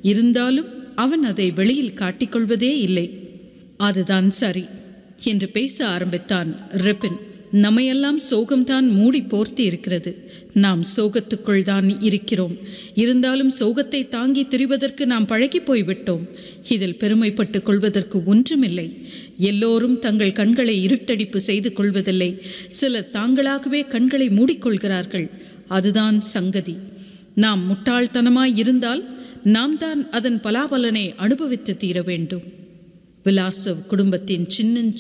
இருந்தாலும் அவன் அதை வெளியில் காட்டிக்கொள்வதே இல்லை அதுதான் சரி என்று பேச ஆரம்பித்தான் ரிப்பின் நம்மையெல்லாம் சோகம்தான் மூடி போர்த்தி இருக்கிறது நாம் சோகத்துக்குள் தான் இருக்கிறோம் இருந்தாலும் சோகத்தை தாங்கி திரிவதற்கு நாம் பழகி போய்விட்டோம் இதில் பெருமைப்பட்டு கொள்வதற்கு ஒன்றுமில்லை எல்லோரும் தங்கள் கண்களை இருட்டடிப்பு செய்து கொள்வதில்லை சிலர் தாங்களாகவே கண்களை மூடிக்கொள்கிறார்கள் அதுதான் சங்கதி நாம் முட்டாள்தனமாய் இருந்தால் நாம் தான் அதன் பலாபலனை அனுபவித்து தீர வேண்டும் விலாசவ் குடும்பத்தின் சின்னஞ்சிறு